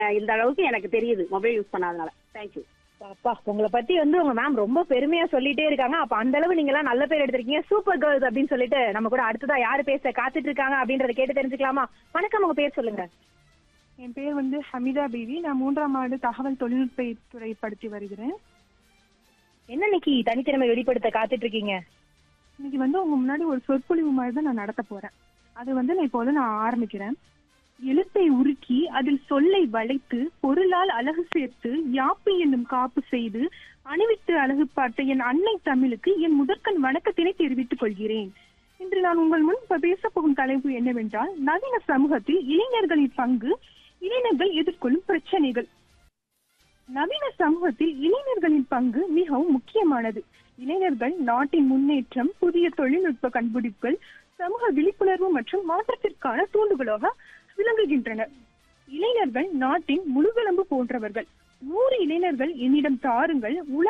அஹ் இந்த அளவுக்கு எனக்கு தெரியுது மொபைல் யூஸ் பண்ணாதனால தேங்க்யூ அப்பா உங்களை பத்தி வந்து உங்க மேம் ரொம்ப பெருமையா சொல்லிட்டே இருக்காங்க அப்ப அந்த அளவு நீங்க எல்லாம் நல்ல பேர் எடுத்திருக்கீங்க சூப்பர் கேர்ள்ஸ் அப்படின்னு சொல்லிட்டு நம்ம கூட அடுத்ததா யாரு பேச காத்துட்டு இருக்காங்க அப்படின்றத கேட்டு தெரிஞ்சுக்கலாமா வணக்கம் உங்க பேர் சொல்லுங்க என் பேர் வந்து ஹமிதா பேபி நான் மூன்றாம் ஆண்டு தகவல் தொழில்நுட்ப துறை படித்து வருகிறேன் என்ன இன்னைக்கு தனித்திறமை வெளிப்படுத்த காத்துட்டு இருக்கீங்க இன்னைக்கு வந்து உங்க முன்னாடி ஒரு சொற்பொழிவு மாதிரி தான் நான் நடத்த போறேன் அது வந்து நான் இப்போது நான் ஆரம்பிக்கிறேன் எழுத்தை உருக்கி அதில் சொல்லை வளைத்து பொருளால் அழகு சேர்த்து யாப்பு என்னும் காப்பு செய்து அணிவித்து அழகு பார்த்த என் அன்னை தமிழுக்கு என் முதற்கண் வணக்கத்தினை தெரிவித்துக் கொள்கிறேன் இன்று நான் உங்கள் முன் இப்ப பேசப் போகும் தலைப்பு என்னவென்றால் நவீன சமூகத்தில் இளைஞர்களின் பங்கு இளைஞர்கள் எதிர்கொள்ளும் பிரச்சனைகள் நவீன சமூகத்தில் இளைஞர்களின் பங்கு மிகவும் முக்கியமானது இளைஞர்கள் நாட்டின் முன்னேற்றம் புதிய தொழில்நுட்ப கண்டுபிடிப்புகள் சமூக விழிப்புணர்வு மற்றும் மாற்றத்திற்கான தூண்டுகோலாக விளங்குகின்றனர் இளைஞர்கள் நாட்டின் முழுகெலும்பு போன்றவர்கள் நூறு இளைஞர்கள் என்னிடம் தாருங்கள் உலக